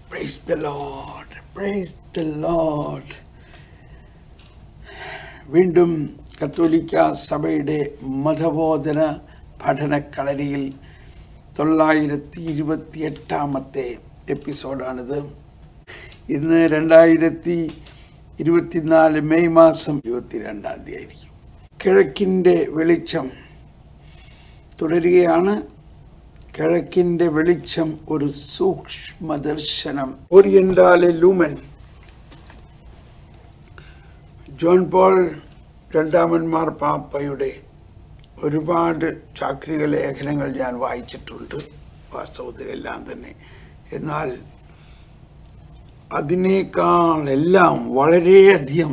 Price the lord praise the lord വീണ്ടും കത്തോലിക്ക സഭയുടെ മതബോധന പഠനക്കളരിയിൽ തൊള്ളായിരത്തി ഇരുപത്തി എട്ടാമത്തെ എപ്പിസോഡാണിത് ഇന്ന് രണ്ടായിരത്തി ഇരുപത്തിനാല് മെയ് മാസം ഇരുപത്തിരണ്ടാം തീയതി ആയിരിക്കും കിഴക്കിൻ്റെ വെളിച്ചം തുടരുകയാണ് കിഴക്കിൻ്റെ വെളിച്ചം ഒരു സൂക്ഷ്മദർശനം ഓറിയന്റാലെ ലൂമൻ ജോൺ പോൾ രണ്ടാമൻ മാർപ്പാപ്പയുടെ ഒരുപാട് ചാക്രിക ലേഖനങ്ങൾ ഞാൻ വായിച്ചിട്ടുണ്ട് വാസ്തവത്തിലെല്ലാം തന്നെ എന്നാൽ അതിനേക്കാൾ എല്ലാം വളരെയധികം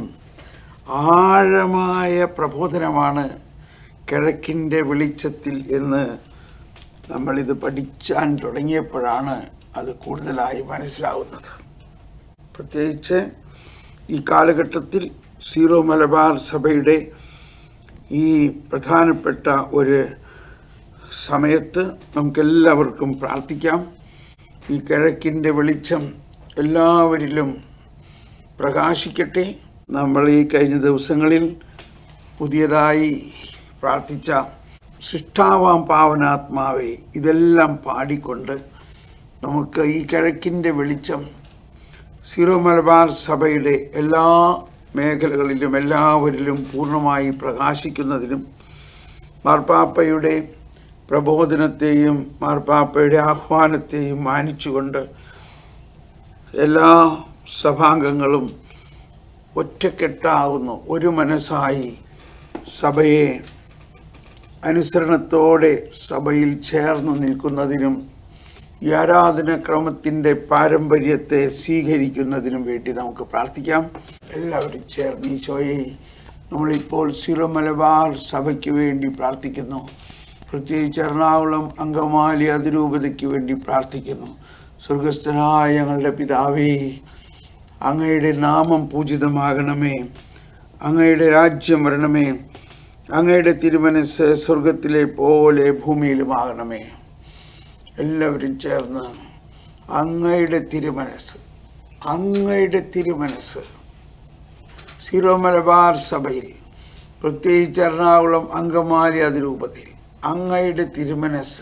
ആഴമായ പ്രബോധനമാണ് കിഴക്കിൻ്റെ വെളിച്ചത്തിൽ എന്ന് നമ്മളിത് പഠിച്ചാൻ തുടങ്ങിയപ്പോഴാണ് അത് കൂടുതലായി മനസ്സിലാവുന്നത് പ്രത്യേകിച്ച് ഈ കാലഘട്ടത്തിൽ സീറോ മലബാർ സഭയുടെ ഈ പ്രധാനപ്പെട്ട ഒരു സമയത്ത് നമുക്കെല്ലാവർക്കും പ്രാർത്ഥിക്കാം ഈ കിഴക്കിൻ്റെ വെളിച്ചം എല്ലാവരിലും പ്രകാശിക്കട്ടെ നമ്മൾ ഈ കഴിഞ്ഞ ദിവസങ്ങളിൽ പുതിയതായി പ്രാർത്ഥിച്ച സൃഷ്ടാവാം പാവനാത്മാവെ ഇതെല്ലാം പാടിക്കൊണ്ട് നമുക്ക് ഈ കിഴക്കിൻ്റെ വെളിച്ചം സീറോ മലബാർ സഭയുടെ എല്ലാ മേഖലകളിലും എല്ലാവരിലും പൂർണ്ണമായി പ്രകാശിക്കുന്നതിനും മാർപ്പാപ്പയുടെ പ്രബോധനത്തെയും മാർപ്പാപ്പയുടെ ആഹ്വാനത്തെയും മാനിച്ചുകൊണ്ട് എല്ലാ സഭാംഗങ്ങളും ഒറ്റക്കെട്ടാകുന്നു ഒരു മനസ്സായി സഭയെ അനുസരണത്തോടെ സഭയിൽ ചേർന്ന് നിൽക്കുന്നതിനും ഈ ആരാധനക്രമത്തിൻ്റെ പാരമ്പര്യത്തെ സ്വീകരിക്കുന്നതിനും വേണ്ടി നമുക്ക് പ്രാർത്ഥിക്കാം എല്ലാവരും ചേർന്ന് ഈശോയെ നമ്മളിപ്പോൾ സീറോ മലബാർ സഭയ്ക്ക് വേണ്ടി പ്രാർത്ഥിക്കുന്നു പ്രത്യേകിച്ച് എറണാകുളം അങ്കമാലി അതിരൂപതയ്ക്ക് വേണ്ടി പ്രാർത്ഥിക്കുന്നു സ്വർഗസ്ഥനായ ഞങ്ങളുടെ പിതാവേ അങ്ങയുടെ നാമം പൂജിതമാകണമേ അങ്ങയുടെ രാജ്യം വരണമേ അങ്ങയുടെ തിരുമനസ് സ്വർഗത്തിലെ പോലെ ഭൂമിയിലുമാകണമേ എല്ലാവരും ചേർന്ന് അങ്ങയുടെ തിരുമനസ് അങ്ങയുടെ തിരുമനസ് സീറോ മലബാർ സഭയിൽ പ്രത്യേകിച്ച് എറണാകുളം അങ്കമാലി അതിരൂപതയിൽ അങ്ങയുടെ തിരുമനസ്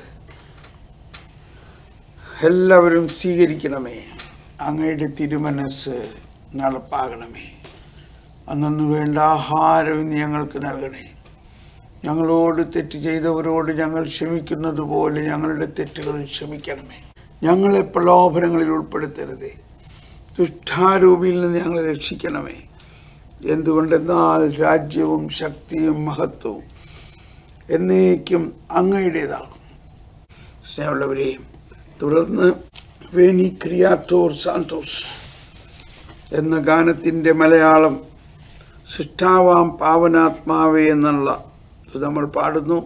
എല്ലാവരും സ്വീകരിക്കണമേ അങ്ങയുടെ തിരുമനസ് നടപ്പാകണമേ അന്നു വേണ്ട ആഹാരം ഇന്ന് ഞങ്ങൾക്ക് നൽകണേ ഞങ്ങളോട് തെറ്റ് ചെയ്തവരോട് ഞങ്ങൾ ക്ഷമിക്കുന്നത് പോലെ ഞങ്ങളുടെ തെറ്റുകൾ ക്ഷമിക്കണമേ ഞങ്ങളെ പ്രലോഭനങ്ങളിൽ ഉൾപ്പെടുത്തരുതേ ദുഷ്ടാരൂപിയിൽ നിന്ന് ഞങ്ങളെ രക്ഷിക്കണമേ എന്തുകൊണ്ടെന്നാൽ രാജ്യവും ശക്തിയും മഹത്വവും എന്നേക്കും അങ്ങയുടേതാകും സ്നേഹമുള്ളവരെ തുടർന്ന് വേനി ക്രിയാത്തോർ സാന്തോസ് എന്ന ഗാനത്തിൻ്റെ മലയാളം സൃഷ്ടാവാം പാവനാത്മാവേ എന്നുള്ള ഇത് നമ്മൾ പാടുന്നു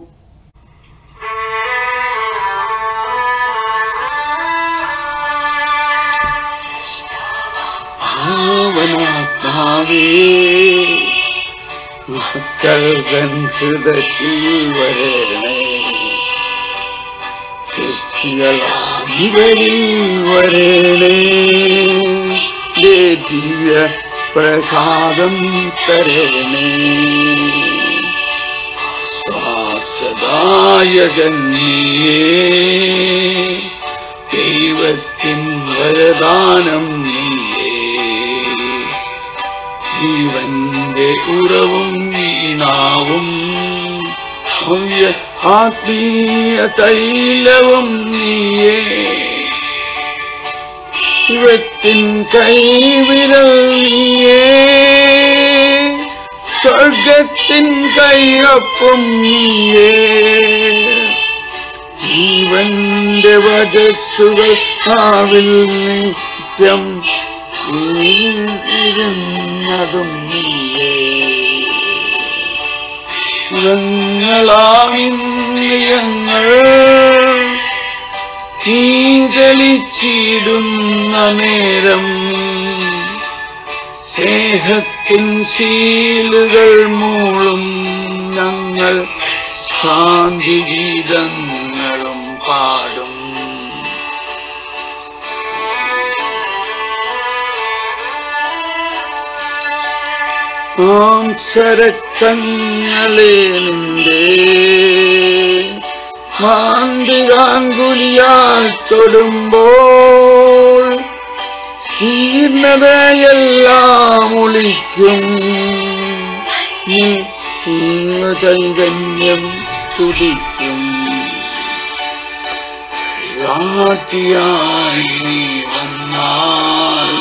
പാവനാത്മാവേ മക്കൾ തൻ ഹൃദയത്തിൽ വരണേ ശക്തികളാമിവരിൽ വരണേ ദേ ദിവ്യ പ്രസാദം തരണേ ശ്വാസദായകന്യേ ദൈവത്തിൻ വരദാനം നീയേ ജീവന്റെ ഉറവും നീനാവും ഭവ്യ ആത്മീയ തൈലവും നീയേ ദൈവത്തിൻ കൈവിരൽ നീയേ സ്വർഗത്തിൻ കൈയൊപ്പം നീയേ ജീവന്റെ വജസ്സുകൾ കാവിൽ നിത്യം ഇരുന്നതും നീയേ ങ്ങൾ തീതളിച്ചിടുന്ന നേരം സ്നേഹത്തിൻ ശീലുകൾ മൂളും ഞങ്ങൾ ശാന്തി ഗീതങ്ങളും പാടും മാംസരക്തങ്ങളെ നിന്റെ മാന്തികാങ്കുലിയാൽ തൊടുമ്പോൾ തീർന്നതയെല്ലാം ഒളിക്കും നീ പൂർണ്ണ ചൈതന്യം തുടിക്കും രാട്ടിയായി നീ വന്നാൽ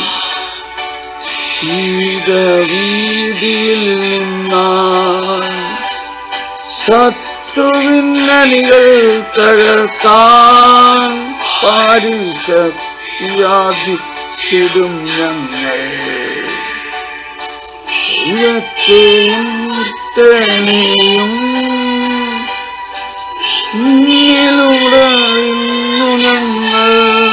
വീതിയിൽ നിന്നാൽ ശത്രുവിന്നണികൾ തകർക്കാൻ പാരിൽ ശക്തിയാദിച്ചിടും ഞങ്ങൾ ദൈവത്തെയും തേനെയും നീളുടന്നു ഞങ്ങൾ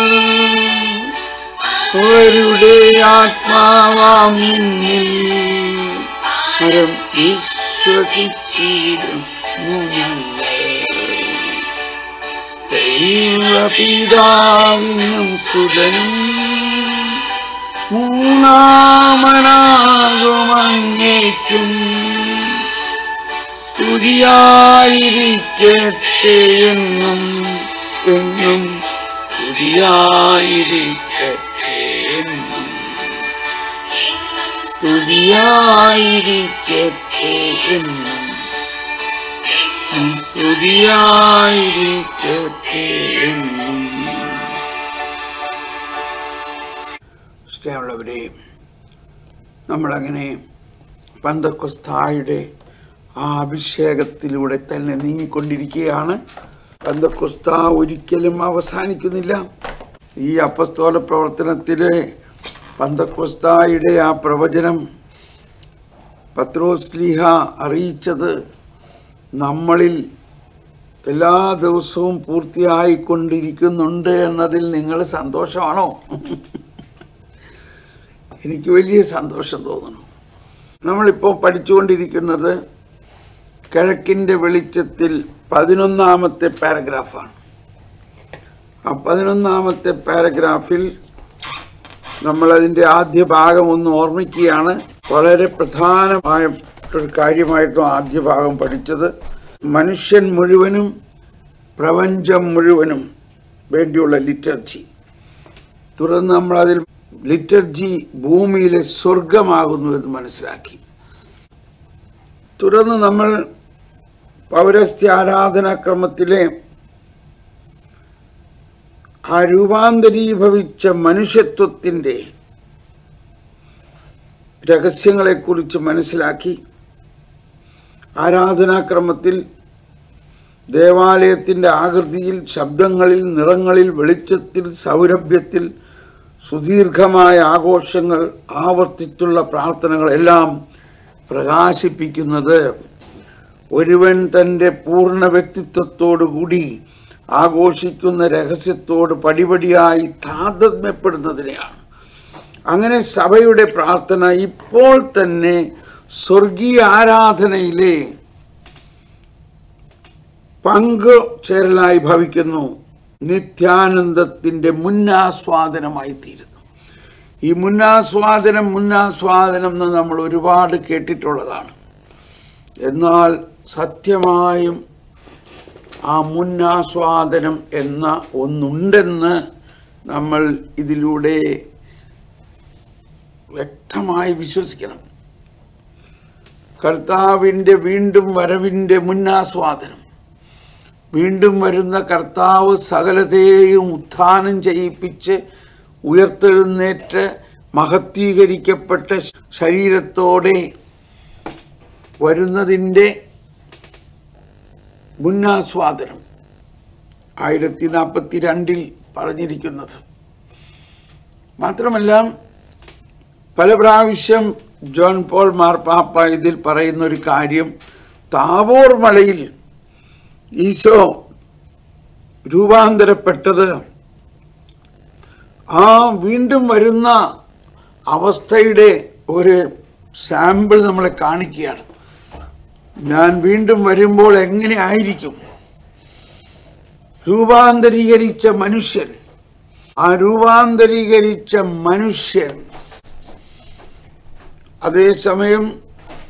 അവരുടെ ആത്മാവാം നിന്നിൽ മരം വിശ്വസിച്ചിരുന്നു ഞങ്ങൾ ദൈവപിതാവിനും സുതനും മൂന്നാമനാകുമങ്ങേക്കും സ്തുതിയായിരിക്കട്ടെ എന്നും എന്നും സ്തുതിയായിരിക്കട്ടെ എന്നും സ്തുതിയായിരിക്കട്ടെ എന്നും സ്തുതിയായിരിക്കട്ടെ എന്നും സ്നേഹമുള്ളവരെ നമ്മളങ്ങനെ പന്തക്കൊസ്തായുടെ ആ അഭിഷേകത്തിലൂടെ തന്നെ നീങ്ങിക്കൊണ്ടിരിക്കുകയാണ് പന്തക്കൊസ്ത ഒരിക്കലും അവസാനിക്കുന്നില്ല ഈ അപ്പസ്തോല പ്രവർത്തനത്തിലെ പന്തക്കൊസ്തായുടെ ആ പ്രവചനം പത്രോസ്ലിഹ അറിയിച്ചത് നമ്മളിൽ എല്ലാ ദിവസവും പൂർത്തിയായിക്കൊണ്ടിരിക്കുന്നുണ്ട് എന്നതിൽ നിങ്ങൾ സന്തോഷമാണോ എനിക്ക് വലിയ സന്തോഷം തോന്നുന്നു നമ്മളിപ്പോൾ പഠിച്ചുകൊണ്ടിരിക്കുന്നത് കിഴക്കിൻ്റെ വെളിച്ചത്തിൽ പതിനൊന്നാമത്തെ പാരഗ്രാഫാണ് ആ പതിനൊന്നാമത്തെ പാരഗ്രാഫിൽ നമ്മളതിൻ്റെ ആദ്യ ഭാഗം ഒന്ന് ഓർമ്മിക്കുകയാണ് വളരെ പ്രധാനമായ ഒരു കാര്യമായിരുന്നു ആദ്യ ഭാഗം പഠിച്ചത് മനുഷ്യൻ മുഴുവനും പ്രപഞ്ചം മുഴുവനും വേണ്ടിയുള്ള ലിറ്റർജി തുടർന്ന് നമ്മളതിൽ ലിറ്റർജി ഭൂമിയിലെ സ്വർഗമാകുന്നു എന്ന് മനസ്സിലാക്കി തുടർന്ന് നമ്മൾ പൗരസ്ത്യ ആരാധനാക്രമത്തിലെ ആ രൂപാന്തരീഭവിച്ച മനുഷ്യത്വത്തിൻ്റെ രഹസ്യങ്ങളെക്കുറിച്ച് മനസ്സിലാക്കി ആരാധനാക്രമത്തിൽ ദേവാലയത്തിൻ്റെ ആകൃതിയിൽ ശബ്ദങ്ങളിൽ നിറങ്ങളിൽ വെളിച്ചത്തിൽ സൗരഭ്യത്തിൽ സുദീർഘമായ ആഘോഷങ്ങൾ ആവർത്തിച്ചുള്ള പ്രാർത്ഥനകൾ എല്ലാം പ്രകാശിപ്പിക്കുന്നത് ഒരുവൻ തൻ്റെ പൂർണ്ണ വ്യക്തിത്വത്തോടുകൂടി ആഘോഷിക്കുന്ന രഹസ്യത്തോട് പടിപടിയായി താതമ്യപ്പെടുന്നതിനെയാണ് അങ്ങനെ സഭയുടെ പ്രാർത്ഥന ഇപ്പോൾ തന്നെ സ്വർഗീയ ആരാധനയിലെ പങ്ക് ചേരലായി ഭവിക്കുന്നു നിത്യാനന്ദത്തിൻ്റെ മുന്നാസ്വാദനമായി തീരുന്നു ഈ മുന്നാസ്വാദനം മുന്നാസ്വാദനം എന്ന് നമ്മൾ ഒരുപാട് കേട്ടിട്ടുള്ളതാണ് എന്നാൽ സത്യമായും ആ മുന്നാസ്വാദനം എന്ന ഒന്നുണ്ടെന്ന് നമ്മൾ ഇതിലൂടെ വ്യക്തമായി വിശ്വസിക്കണം കർത്താവിൻ്റെ വീണ്ടും വരവിൻ്റെ മുന്നാസ്വാദനം വീണ്ടും വരുന്ന കർത്താവ് സകലതയെയും ഉത്ഥാനം ചെയ്യിപ്പിച്ച് ഉയർത്തെഴുന്നേറ്റ് മഹത്വീകരിക്കപ്പെട്ട ശരീരത്തോടെ വരുന്നതിൻ്റെ മുന്നാസ്വാദനം ആയിരത്തി നാൽപ്പത്തി രണ്ടിൽ പറഞ്ഞിരിക്കുന്നത് മാത്രമല്ല പല പ്രാവശ്യം ജോൺ പോൾ മാർപ്പാപ്പ ഇതിൽ പറയുന്ന ഒരു കാര്യം താവോർ മലയിൽ ഈശോ രൂപാന്തരപ്പെട്ടത് ആ വീണ്ടും വരുന്ന അവസ്ഥയുടെ ഒരു സാമ്പിൾ നമ്മളെ കാണിക്കുകയാണ് ഞാൻ വീണ്ടും വരുമ്പോൾ എങ്ങനെ ആയിരിക്കും രൂപാന്തരീകരിച്ച മനുഷ്യൻ ആ രൂപാന്തരീകരിച്ച മനുഷ്യൻ അതേസമയം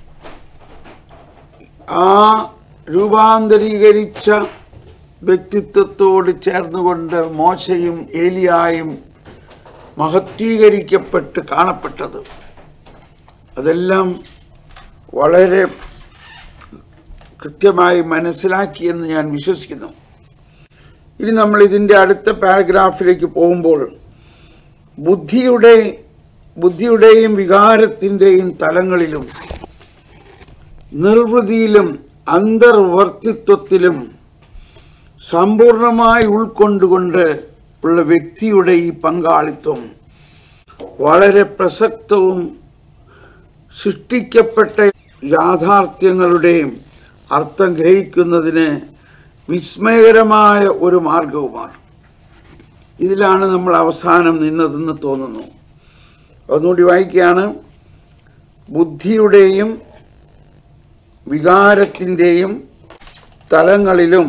ആ രൂപാന്തരീകരിച്ച വ്യക്തിത്വത്തോട് ചേർന്നുകൊണ്ട് മോശയും ഏലിയായും മഹത്വീകരിക്കപ്പെട്ട് കാണപ്പെട്ടത് അതെല്ലാം വളരെ കൃത്യമായി മനസ്സിലാക്കിയെന്ന് ഞാൻ വിശ്വസിക്കുന്നു ഇനി നമ്മൾ ഇതിൻ്റെ അടുത്ത പാരഗ്രാഫിലേക്ക് പോകുമ്പോൾ ബുദ്ധിയുടെ ബുദ്ധിയുടെയും വികാരത്തിൻ്റെയും തലങ്ങളിലും നിർവൃതിയിലും അന്തർവർത്തിത്വത്തിലും സമ്പൂർണമായി ഉൾക്കൊണ്ടുകൊണ്ട് ഉള്ള വ്യക്തിയുടെ ഈ പങ്കാളിത്തം വളരെ പ്രസക്തവും സൃഷ്ടിക്കപ്പെട്ട യാഥാർത്ഥ്യങ്ങളുടെയും അർത്ഥം ഗ്രഹിക്കുന്നതിന് വിസ്മയകരമായ ഒരു മാർഗവുമാണ് ഇതിലാണ് നമ്മൾ അവസാനം നിന്നതെന്ന് തോന്നുന്നു ഒന്നുകൂടി വായിക്കുകയാണ് ബുദ്ധിയുടെയും വികാരത്തിൻ്റെയും തലങ്ങളിലും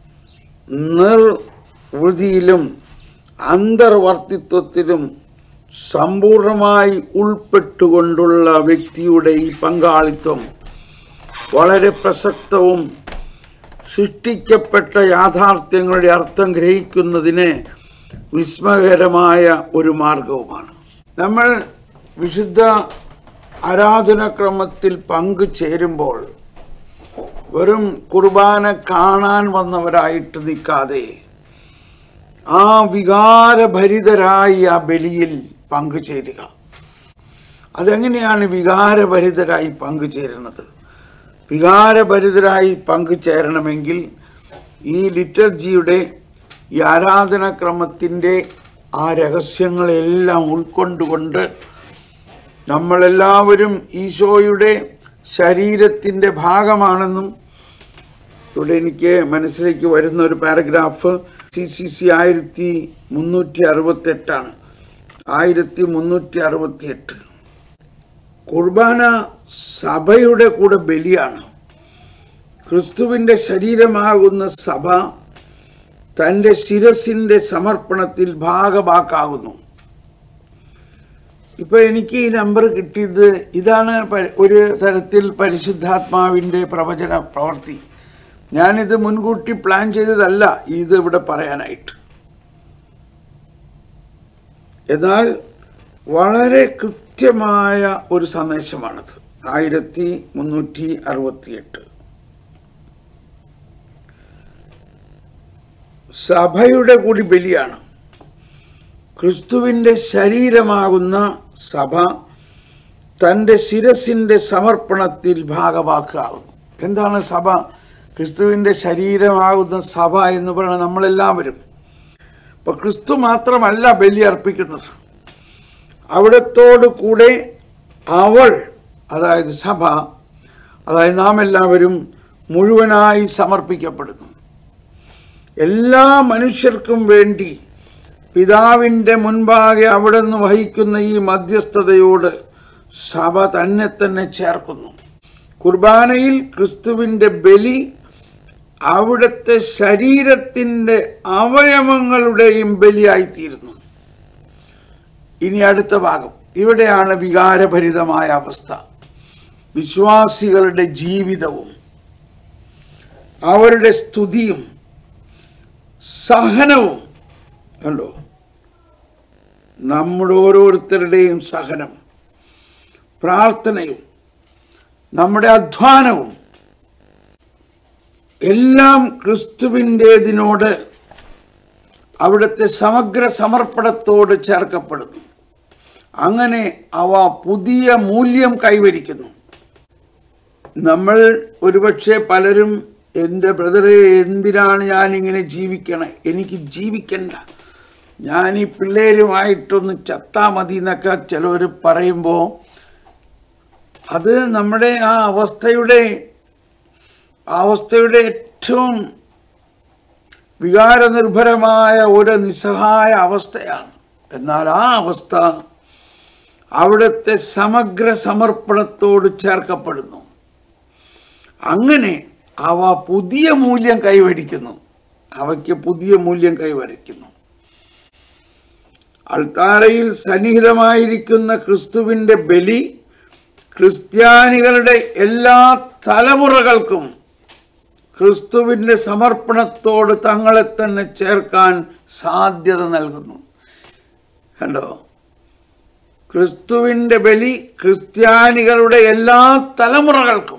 നിർവൃതിയിലും അന്തർവർത്തിത്വത്തിലും സമ്പൂർണമായി ഉൾപ്പെട്ടുകൊണ്ടുള്ള വ്യക്തിയുടെ ഈ പങ്കാളിത്തം വളരെ പ്രസക്തവും സൃഷ്ടിക്കപ്പെട്ട യാഥാർത്ഥ്യങ്ങളുടെ അർത്ഥം ഗ്രഹിക്കുന്നതിന് വിസ്മയകരമായ ഒരു മാർഗവുമാണ് നമ്മൾ വിശുദ്ധ ആരാധനക്രമത്തിൽ പങ്കുചേരുമ്പോൾ വെറും കുർബാന കാണാൻ വന്നവരായിട്ട് നിൽക്കാതെ ആ വികാരഭരിതരായി ആ ബലിയിൽ പങ്കുചേരുക അതെങ്ങനെയാണ് വികാരഭരിതരായി പങ്കുചേരുന്നത് വികാരഭരിതരായി പങ്കുചേരണമെങ്കിൽ ഈ ലിറ്റർജിയുടെ ഈ ആരാധനാക്രമത്തിൻ്റെ ആ രഹസ്യങ്ങളെല്ലാം ഉൾക്കൊണ്ടുകൊണ്ട് നമ്മളെല്ലാവരും ഈശോയുടെ ശരീരത്തിൻ്റെ ഭാഗമാണെന്നും ഇവിടെ എനിക്ക് മനസ്സിലേക്ക് വരുന്ന ഒരു പാരഗ്രാഫ് സി സി സി ആയിരത്തി മുന്നൂറ്റി അറുപത്തെട്ടാണ് ആയിരത്തി മുന്നൂറ്റി അറുപത്തി എട്ട് കുർബാന സഭയുടെ കൂടെ ബലിയാണ് ക്രിസ്തുവിൻ്റെ ശരീരമാകുന്ന സഭ തൻ്റെ ശിരസിൻ്റെ സമർപ്പണത്തിൽ ഭാഗമാക്കാകുന്നു ഇപ്പൊ എനിക്ക് ഈ നമ്പർ കിട്ടിയത് ഇതാണ് പ- ഒരു തരത്തിൽ പരിശുദ്ധാത്മാവിൻ്റെ പ്രവചന പ്രവൃത്തി ഞാനിത് മുൻകൂട്ടി പ്ലാൻ ചെയ്തതല്ല ഇത് ഇവിടെ പറയാനായിട്ട് എന്നാൽ വളരെ കൃത്യമായ ഒരു സന്ദേശമാണത് ആയിരത്തി മുന്നൂറ്റി അറുപത്തിയെട്ട് സഭയുടെ കൂടി ബലിയാണ് ക്രിസ്തുവിൻ്റെ ശരീരമാകുന്ന സഭ തൻ്റെ ശിരസിൻ്റെ സമർപ്പണത്തിൽ ഭാഗമാക്കാവുന്നു എന്താണ് സഭ ക്രിസ്തുവിൻ്റെ ശരീരമാകുന്ന സഭ എന്ന് പറയുന്നത് നമ്മളെല്ലാവരും ഇപ്പൊ ക്രിസ്തു മാത്രമല്ല ബലി അർപ്പിക്കുന്നത് അവിടത്തോടു കൂടെ അവൾ അതായത് സഭ അതായത് നാം എല്ലാവരും മുഴുവനായി സമർപ്പിക്കപ്പെടുന്നു എല്ലാ മനുഷ്യർക്കും വേണ്ടി പിതാവിൻ്റെ മുൻപാകെ അവിടെ നിന്ന് വഹിക്കുന്ന ഈ മധ്യസ്ഥതയോട് സഭ തന്നെ തന്നെ ചേർക്കുന്നു കുർബാനയിൽ ക്രിസ്തുവിൻ്റെ ബലി അവിടുത്തെ ശരീരത്തിൻ്റെ അവയവങ്ങളുടെയും ബലിയായിത്തീരുന്നു ഇനി അടുത്ത ഭാഗം ഇവിടെയാണ് വികാരഭരിതമായ അവസ്ഥ വിശ്വാസികളുടെ ജീവിതവും അവരുടെ സ്തുതിയും സഹനവും കണ്ടോ നമ്മുടെ ഓരോരുത്തരുടെയും സഹനം പ്രാർത്ഥനയും നമ്മുടെ അധ്വാനവും എല്ലാം ക്രിസ്തുവിൻ്റെതിനോട് അവിടുത്തെ സമഗ്ര സമർപ്പണത്തോട് ചേർക്കപ്പെടുന്നു അങ്ങനെ അവ പുതിയ മൂല്യം കൈവരിക്കുന്നു നമ്മൾ ഒരുപക്ഷെ പലരും എൻ്റെ ബ്രദറെ എന്തിനാണ് ഞാനിങ്ങനെ ജീവിക്കണേ എനിക്ക് ജീവിക്കണ്ട ഞാൻ ഈ പിള്ളേരുമായിട്ടൊന്ന് ചത്താ മതി എന്നൊക്കെ ചിലർ പറയുമ്പോൾ അത് നമ്മുടെ ആ അവസ്ഥയുടെ ആ അവസ്ഥയുടെ ഏറ്റവും വികാരനിർഭരമായ ഒരു നിസ്സഹായ അവസ്ഥയാണ് എന്നാൽ ആ അവസ്ഥ അവിടുത്തെ സമഗ്ര സമർപ്പണത്തോട് ചേർക്കപ്പെടുന്നു അങ്ങനെ അവ പുതിയ മൂല്യം കൈവരിക്കുന്നു അവയ്ക്ക് പുതിയ മൂല്യം കൈവരിക്കുന്നു അൾത്താരയിൽ സന്നിഹിതമായിരിക്കുന്ന ക്രിസ്തുവിൻ്റെ ബലി ക്രിസ്ത്യാനികളുടെ എല്ലാ തലമുറകൾക്കും ക്രിസ്തുവിൻ്റെ സമർപ്പണത്തോട് തങ്ങളെ തന്നെ ചേർക്കാൻ സാധ്യത നൽകുന്നു കണ്ടോ ക്രിസ്തുവിൻ്റെ ബലി ക്രിസ്ത്യാനികളുടെ എല്ലാ തലമുറകൾക്കും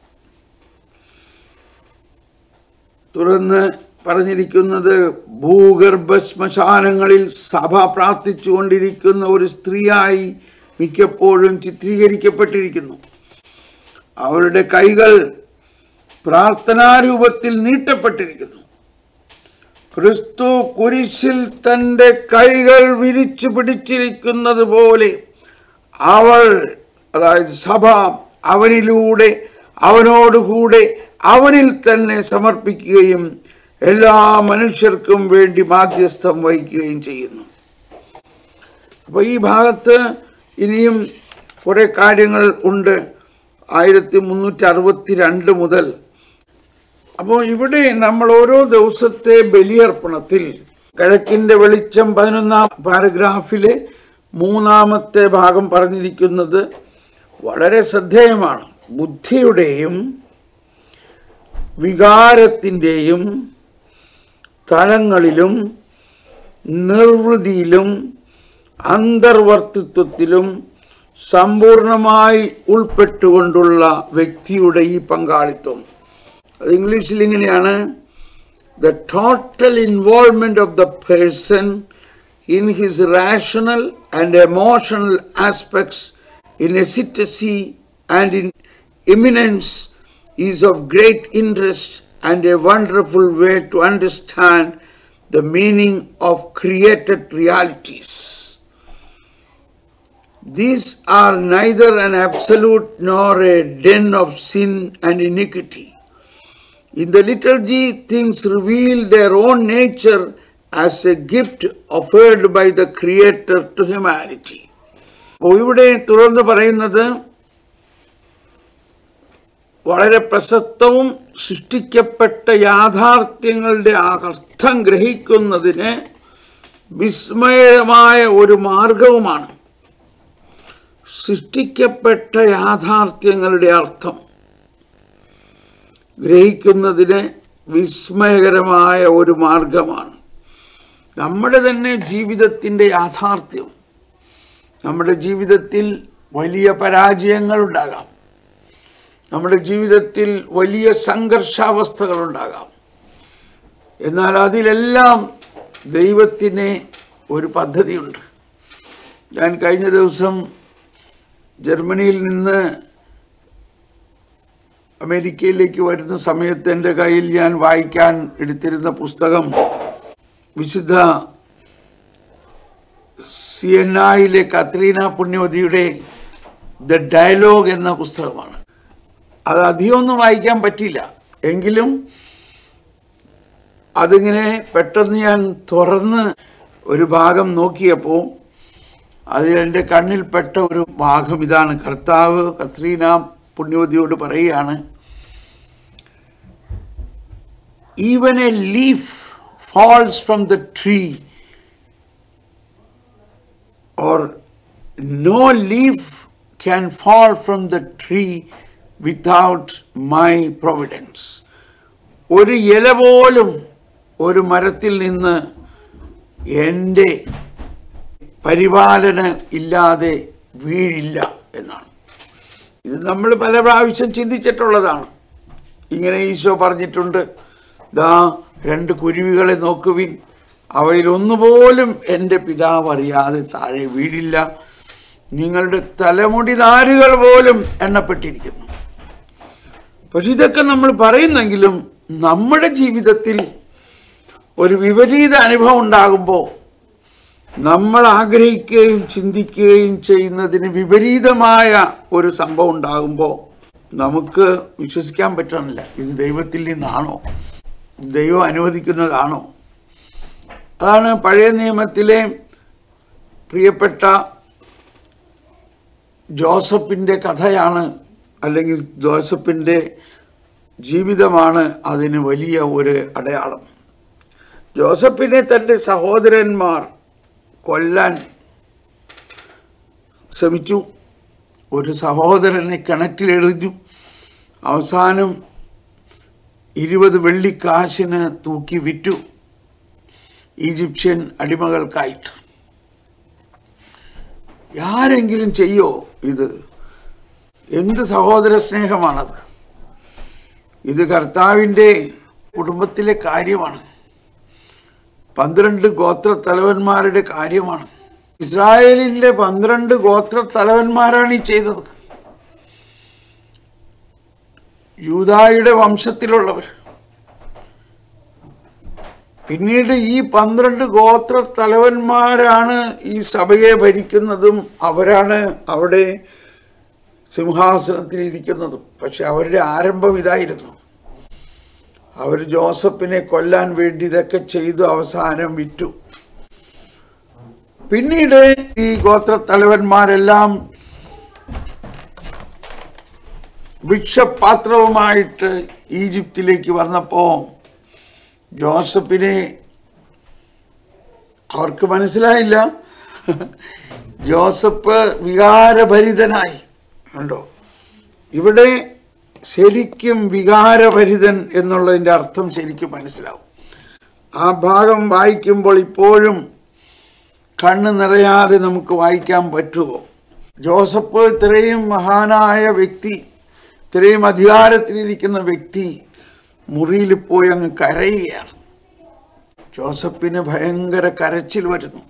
തുടർന്ന് പറഞ്ഞിരിക്കുന്നത് ഭൂഗർഭ ശ്മശാനങ്ങളിൽ സഭ പ്രാർത്ഥിച്ചുകൊണ്ടിരിക്കുന്ന ഒരു സ്ത്രീയായി മിക്കപ്പോഴും ചിത്രീകരിക്കപ്പെട്ടിരിക്കുന്നു അവരുടെ കൈകൾ പ്രാർത്ഥനാരൂപത്തിൽ നീട്ടപ്പെട്ടിരിക്കുന്നു ക്രിസ്തു കുരിശിൽ തൻ്റെ കൈകൾ വിരിച്ചു പിടിച്ചിരിക്കുന്നത് പോലെ അവൾ അതായത് സഭ അവനിലൂടെ അവനോടുകൂടെ അവനിൽ തന്നെ സമർപ്പിക്കുകയും എല്ലാ മനുഷ്യർക്കും വേണ്ടി മാധ്യസ്ഥം വഹിക്കുകയും ചെയ്യുന്നു അപ്പോൾ ഈ ഭാഗത്ത് ഇനിയും കുറേ കാര്യങ്ങൾ ഉണ്ട് ആയിരത്തി മുന്നൂറ്റി അറുപത്തി രണ്ട് മുതൽ അപ്പോൾ ഇവിടെ നമ്മൾ ഓരോ ദിവസത്തെ ബലിയർപ്പണത്തിൽ കിഴക്കിന്റെ വെളിച്ചം പതിനൊന്നാം പാരഗ്രാഫിലെ മൂന്നാമത്തെ ഭാഗം പറഞ്ഞിരിക്കുന്നത് വളരെ ശ്രദ്ധേയമാണ് ബുദ്ധിയുടെയും വികാരത്തിൻ്റെയും തലങ്ങളിലും നിർവൃതിയിലും അന്തർവർത്തിത്വത്തിലും സമ്പൂർണമായി ഉൾപ്പെട്ടുകൊണ്ടുള്ള വ്യക്തിയുടെ ഈ പങ്കാളിത്തം അത് ഇംഗ്ലീഷിൽ ഇങ്ങനെയാണ് the total involvement of the person in his rational and emotional aspects in ecstasy and in immanence is of great interest and a wonderful way to understand the meaning of created realities These are neither an absolute nor a den of sin and iniquity. In the liturgy, things reveal their own nature as a gift offered by the Creator to humanity. അപ്പോൾ ഇവിടെ തുറന്ന് പറയുന്നത് വളരെ പ്രസക്തവും സൃഷ്ടിക്കപ്പെട്ട യാഥാർത്ഥ്യങ്ങളുടെ ആ അർത്ഥം ഗ്രഹിക്കുന്നതിന് വിസ്മയമായ ഒരു മാർഗവുമാണ് സൃഷ്ടിക്കപ്പെട്ട യാഥാർത്ഥ്യങ്ങളുടെ അർത്ഥം ഗ്രഹിക്കുന്നതിന് വിസ്മയകരമായ ഒരു മാർഗമാണ് നമ്മുടെ തന്നെ ജീവിതത്തിൻ്റെ യാഥാർത്ഥ്യം നമ്മുടെ ജീവിതത്തിൽ വലിയ പരാജയങ്ങൾ ഉണ്ടാകാം നമ്മുടെ ജീവിതത്തിൽ വലിയ സംഘർഷാവസ്ഥകൾ ഉണ്ടാകാം എന്നാൽ അതിലെല്ലാം ദൈവത്തിന് ഒരു പദ്ധതിയുണ്ട് ഞാൻ കഴിഞ്ഞ ദിവസം ജർമ്മനിയിൽ നിന്ന് അമേരിക്കയിലേക്ക് വരുന്ന സമയത്ത് എൻ്റെ കയ്യിൽ ഞാൻ വായിക്കാൻ എടുത്തിരുന്ന പുസ്തകം വിശുദ്ധ സിയന്നായിലെ കത്രീന പുണ്യവതിയുടെ ദ ഡയലോഗ് എന്ന പുസ്തകമാണ് അത് അധികമൊന്നും വായിക്കാൻ പറ്റില്ല എങ്കിലും അതിങ്ങനെ പെട്ടെന്ന് ഞാൻ തുറന്ന് ഒരു ഭാഗം നോക്കിയപ്പോൾ അതിൽ എൻ്റെ കണ്ണിൽപ്പെട്ട ഒരു ഭാഗം ഇതാണ് കർത്താവ് കത്രീന പുണ്യവതിയോട് പറയുകയാണ് even a leaf falls from the tree or no leaf can fall from the tree without my providence ഒരു ഇല പോലും ഒരു മരത്തിൽ നിന്ന് എൻ്റെ പരിപാലന ഇല്ലാതെ വീഴില്ല എന്നാണ് ഇത് നമ്മൾ പല പ്രാവശ്യം ചിന്തിച്ചിട്ടുള്ളതാണ് ഇങ്ങനെ ഈശോ പറഞ്ഞിട്ടുണ്ട് ദാ രണ്ട് കുരുവികളെ നോക്കുവിൻ അവയിൽ ഒന്നുപോലും എൻ്റെ പിതാവ് അറിയാതെ താഴെ വീഴില്ല നിങ്ങളുടെ തലമുടി നാരുകൾ പോലും എണ്ണപ്പെട്ടിരിക്കുന്നു പക്ഷെ ഇതൊക്കെ നമ്മൾ പറയുന്നെങ്കിലും നമ്മുടെ ജീവിതത്തിൽ ഒരു വിപരീത അനുഭവം ഉണ്ടാകുമ്പോൾ നമ്മൾ ആഗ്രഹിക്കുകയും ചിന്തിക്കുകയും ചെയ്യുന്നതിന് വിപരീതമായ ഒരു സംഭവം ഉണ്ടാകുമ്പോൾ നമുക്ക് വിശ്വസിക്കാൻ പറ്റണില്ല ഇത് ദൈവത്തിൽ നിന്നാണോ ദൈവം അനുവദിക്കുന്നതാണോ അതാണ് പഴയ നിയമത്തിലെ പ്രിയപ്പെട്ട ജോസഫിൻ്റെ കഥയാണ് അല്ലെങ്കിൽ ജോസഫിൻ്റെ ജീവിതമാണ് അതിന് വലിയ ഒരു അടയാളം ജോസഫിനെ തൻ്റെ സഹോദരന്മാർ കൊല്ലാൻ ശ്രമിച്ചു ഒരു സഹോദരനെ കിണറ്റിലെറിഞ്ഞു അവസാനം ഇരുപത് വെള്ളിക്കാശിന് തൂക്കി വിറ്റു ഈജിപ്ഷ്യൻ അടിമകൾക്കായിട്ട് ആരെങ്കിലും ചെയ്യോ ഇത് എന്ത് സഹോദര സ്നേഹമാണത് ഇത് കർത്താവിൻ്റെ കുടുംബത്തിലെ കാര്യമാണ് പന്ത്രണ്ട് ഗോത്ര തലവന്മാരുടെ കാര്യമാണ് ഇസ്രായേലിന്റെ പന്ത്രണ്ട് ഗോത്ര തലവന്മാരാണ് ഈ ചെയ്തത് യൂതായുടെ വംശത്തിലുള്ളവർ പിന്നീട് ഈ പന്ത്രണ്ട് ഗോത്ര തലവന്മാരാണ് ഈ സഭയെ ഭരിക്കുന്നതും അവരാണ് അവിടെ സിംഹാസനത്തിൽ ഇരിക്കുന്നതും പക്ഷെ അവരുടെ ആരംഭം ഇതായിരുന്നു അവർ ജോസഫിനെ കൊല്ലാൻ വേണ്ടി ഇതൊക്കെ ചെയ്തു അവസാനം വിറ്റു പിന്നീട് ഈ ഗോത്ര തലവന്മാരെല്ലാം ഭിക്ഷപാത്രവുമായിട്ട് ഈജിപ്തിലേക്ക് വന്നപ്പോ ജോസഫിനെ അവർക്ക് മനസ്സിലായില്ല ജോസഫ് വികാരഭരിതനായി ഉണ്ടോ ഇവിടെ ശരിക്കും വികാരഭരിതൻ എന്നുള്ളതിൻ്റെ അർത്ഥം ശരിക്കും മനസ്സിലാവും ആ ഭാഗം വായിക്കുമ്പോൾ ഇപ്പോഴും കണ്ണ് നിറയാതെ നമുക്ക് വായിക്കാൻ പറ്റുമോ ജോസഫ് ഇത്രയും മഹാനായ വ്യക്തി ഇത്രയും അധികാരത്തിലിരിക്കുന്ന വ്യക്തി മുറിയിൽ പോയി അങ്ങ് കരയുകയാണ് ജോസഫിന് ഭയങ്കര കരച്ചിൽ വരുന്നു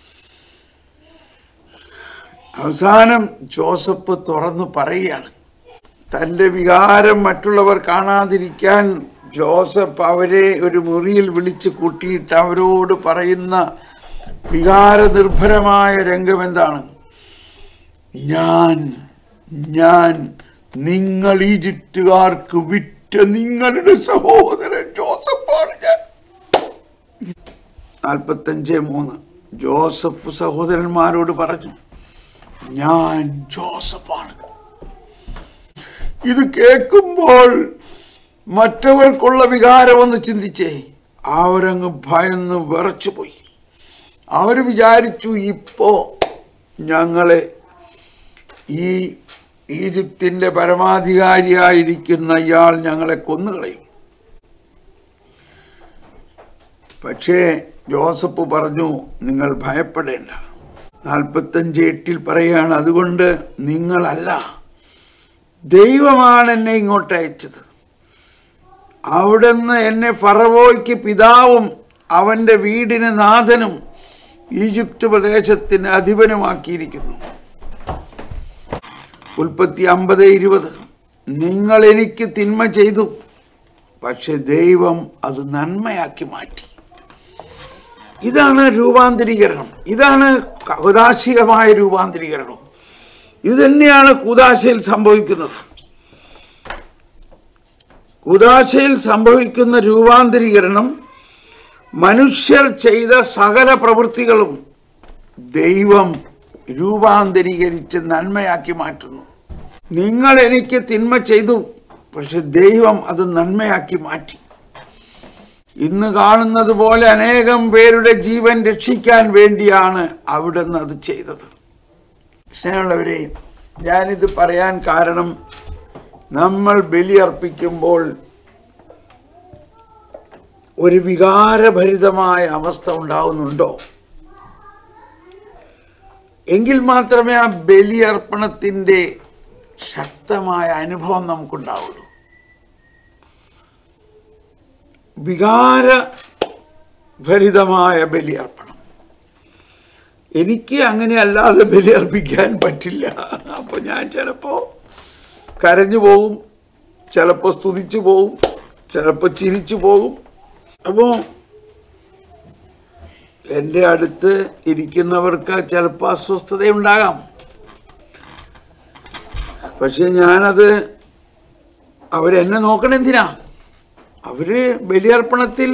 അവസാനം ജോസഫ് തുറന്നു പറയുകയാണ് തൻ്റെ വികാരം മറ്റുള്ളവർ കാണാതിരിക്കാൻ ജോസഫ് അവരെ ഒരു മുറിയിൽ വിളിച്ചു കൂട്ടിയിട്ട് അവരോട് പറയുന്ന വികാരനിർഭരമായ രംഗം എന്താണ് ഞാൻ ഞാൻ നിങ്ങൾ ഈജിപ്തുകാർക്ക് വിറ്റ നിങ്ങളുടെ സഹോദരൻ ജോസഫാണ് ഞാൻ നാൽപ്പത്തഞ്ച് മൂന്ന് ജോസഫ് സഹോദരന്മാരോട് പറഞ്ഞു ഞാൻ ജോസഫാണ് ഇത് കേൾക്കുമ്പോൾ മറ്റവർക്കുള്ള വികാരം ഒന്ന് ചിന്തിച്ചേ അവരങ്ങ് ഭയന്ന് വിറച്ചുപോയി അവർ വിചാരിച്ചു ഇപ്പോ ഞങ്ങളെ ഈ ഈജിപ്തിന്റെ പരമാധികാരിയായിരിക്കുന്ന ഇയാൾ ഞങ്ങളെ കൊന്നുകളയും പക്ഷേ ജോസഫ് പറഞ്ഞു നിങ്ങൾ ഭയപ്പെടേണ്ട നാൽപ്പത്തഞ്ച് എട്ടിൽ പറയുകയാണ് അതുകൊണ്ട് നിങ്ങളല്ല ദൈവമാണ് എന്നെ ഇങ്ങോട്ട് അയച്ചത് അവിടുന്ന് എന്നെ ഫറവോയ്ക്ക് പിതാവും അവന്റെ വീടിന് നാഥനും ഈജിപ്ത് പ്രദേശത്തിന് അധിപനുമാക്കിയിരിക്കുന്നു ഉൽപ്പത്തി അമ്പത് ഇരുപത് നിങ്ങൾ എനിക്ക് തിന്മ ചെയ്തു പക്ഷെ ദൈവം അത് നന്മയാക്കി മാറ്റി ഇതാണ് രൂപാന്തരീകരണം ഇതാണ് കുദാശികമായ രൂപാന്തരീകരണം ഇത് തന്നെയാണ് കുദാശയിൽ സംഭവിക്കുന്നത് കുദാശയിൽ സംഭവിക്കുന്ന രൂപാന്തരീകരണം മനുഷ്യർ ചെയ്ത സകല പ്രവൃത്തികളും ദൈവം രൂപാന്തരീകരിച്ച് നന്മയാക്കി മാറ്റുന്നു നിങ്ങൾ എനിക്ക് തിന്മ ചെയ്തു പക്ഷെ ദൈവം അത് നന്മയാക്കി മാറ്റി ഇന്ന് കാണുന്നത് പോലെ അനേകം പേരുടെ ജീവൻ രക്ഷിക്കാൻ വേണ്ടിയാണ് അവിടുന്ന് അത് ചെയ്തത് സ്നേഹമുള്ളവരെ ഞാനിത് പറയാൻ കാരണം നമ്മൾ ബലിയർപ്പിക്കുമ്പോൾ ഒരു വികാരഭരിതമായ അവസ്ഥ ഉണ്ടാവുന്നുണ്ടോ എങ്കിൽ മാത്രമേ ആ ബലിയർപ്പണത്തിൻ്റെ ശക്തമായ അനുഭവം നമുക്കുണ്ടാവുള്ളൂ വികാരഭരിതമായ ബലിയർപ്പണം എനിക്ക് അങ്ങനെ അല്ലാതെ ബലിയർപ്പിക്കാൻ പറ്റില്ല അപ്പോൾ ഞാൻ ചിലപ്പോൾ കരഞ്ഞു പോകും ചിലപ്പോൾ സ്തുതിച്ചു പോകും ചിലപ്പോൾ ചിരിച്ചു പോകും അപ്പോൾ എൻ്റെ അടുത്ത് ഇരിക്കുന്നവർക്ക് ചിലപ്പോൾ അസ്വസ്ഥതയുണ്ടാകാം പക്ഷെ ഞാനത് അവരെന്നെ നോക്കണെന്തിനാ അവര് ബലിയർപ്പണത്തിൽ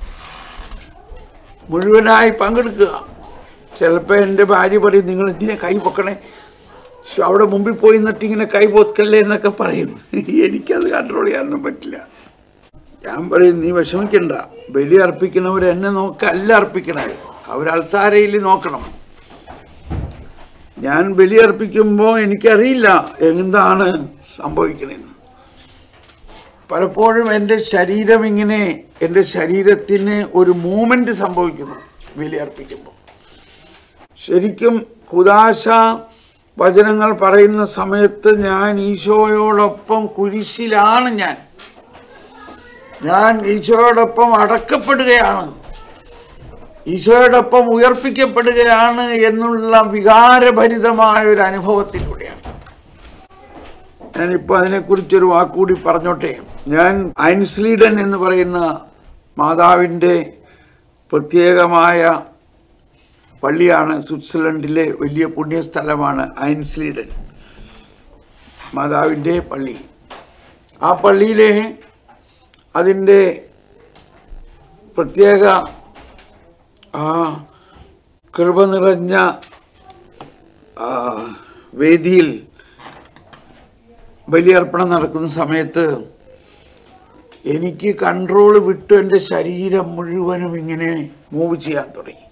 മുഴുവനായി പങ്കെടുക്കുക ചിലപ്പോൾ എൻ്റെ ഭാര്യ പറയും നിങ്ങൾ എന്തിനെ കൈ പൊക്കണേ ശ്ശോ, അവിടെ മുമ്പിൽ പോയി നിന്നിട്ട് ഇങ്ങനെ കൈ പൊക്കല്ലേ എന്നൊക്കെ പറയും എനിക്കത് കൺട്രോൾ ചെയ്യാനൊന്നും പറ്റില്ല ഞാൻ പറയും നീ വിഷമിക്കണ്ട ബലി അർപ്പിക്കണവർ എന്നെ നോക്കല്ല അർപ്പിക്കണേ അവർ അൾത്താരയിൽ നോക്കണം ഞാൻ ബലിയർപ്പിക്കുമ്പോൾ എനിക്കറിയില്ല എന്താണ് സംഭവിക്കണമെന്ന് പലപ്പോഴും എൻ്റെ ശരീരം ഇങ്ങനെ എൻ്റെ ശരീരത്തിന് ഒരു മൂമെന്റ് സംഭവിക്കുന്നു ബലിയർപ്പിക്കുമ്പോൾ ശരിക്കും കുദാശ വചനങ്ങൾ പറയുന്ന സമയത്ത് ഞാൻ ഈശോയോടൊപ്പം കുരിശിലാണ് ഞാൻ ഞാൻ ഈശോയോടൊപ്പം അടക്കപ്പെടുകയാണ് ഈശോയോടൊപ്പം ഉയർപ്പിക്കപ്പെടുകയാണ് എന്നുള്ള വികാരഭരിതമായ ഒരു അനുഭവത്തിലൂടെയാണ് ഞാനിപ്പോൾ അതിനെക്കുറിച്ചൊരു വാക്കുകൂടി പറഞ്ഞോട്ടെ ഞാൻ ഐൻസ്ലീഡൻ എന്ന് പറയുന്ന മാതാവിൻ്റെ പ്രത്യേകമായ പള്ളിയാണ് സ്വിറ്റ്സർലൻഡിലെ വലിയ പുണ്യസ്ഥലമാണ് ഐൻസ്ലീഡൻ മാതാവിൻ്റെ പള്ളി ആ പള്ളിയിലെ അതിൻ്റെ പ്രത്യേക ആ കൃപ നിറഞ്ഞ ആ, വേദിയിൽ ബലിയർപ്പണം നടക്കുന്ന സമയത്ത് എനിക്ക് കൺട്രോൾ വിട്ട് എൻ്റെ ശരീരം മുഴുവനും ഇങ്ങനെ മൂവ് ചെയ്യാൻ തുടങ്ങി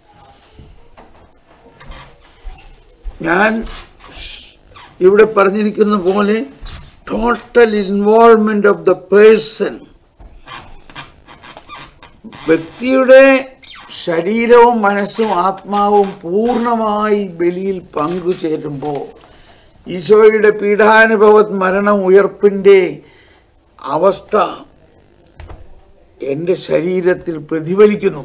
ഞാൻ ഇവിടെ പറഞ്ഞിരിക്കുന്ന പോലെ total involvement of the person വ്യക്തിയുടെ ശരീരവും മനസ്സും ആത്മാവും പൂർണ്ണമായി ബലിയിൽ പങ്കുചേരുമ്പോൾ ഈശോയുടെ പീഡാനുഭവ മരണം ഉയർപ്പിൻ്റെ അവസ്ഥ എൻ്റെ ശരീരത്തിൽ പ്രതിഫലിക്കുന്നു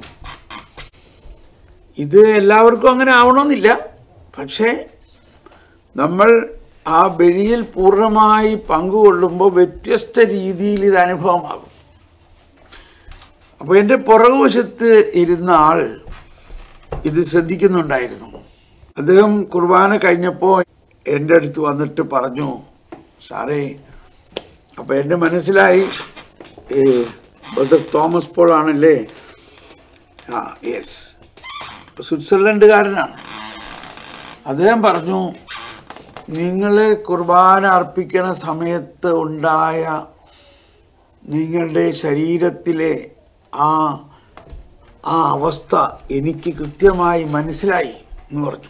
ഇത് എല്ലാവർക്കും അങ്ങനെ ആവണമെന്നില്ല പക്ഷേ നമ്മൾ ആ ബലിയിൽ പൂർണ്ണമായി പങ്കുകൊള്ളുമ്പോൾ വ്യത്യസ്ത രീതിയിൽ ഇത് അനുഭവമാകും അപ്പോൾ എൻ്റെ പുറകുവശത്ത് ഇരുന്ന ആൾ ഇത് ശ്രദ്ധിക്കുന്നുണ്ടായിരുന്നു അദ്ദേഹം കുർബാന കഴിഞ്ഞപ്പോൾ എൻ്റെ അടുത്ത് വന്നിട്ട് പറഞ്ഞു സാറേ അപ്പോൾ എൻ്റെ മനസ്സിലായി ഏ, ബ്രദർ തോമസ് പോൾ ആണല്ലേ ആ യെസ് സ്വിറ്റ്സർലൻഡുകാരനാണ് അദ്ദേഹം പറഞ്ഞു നിങ്ങൾ കുർബാന അർപ്പിക്കണ സമയത്ത് ഉണ്ടായ നിങ്ങളുടെ ശരീരത്തിലെ ആ ആ അവസ്ഥ എനിക്ക് കൃത്യമായി മനസ്സിലായി എന്ന് പറഞ്ഞു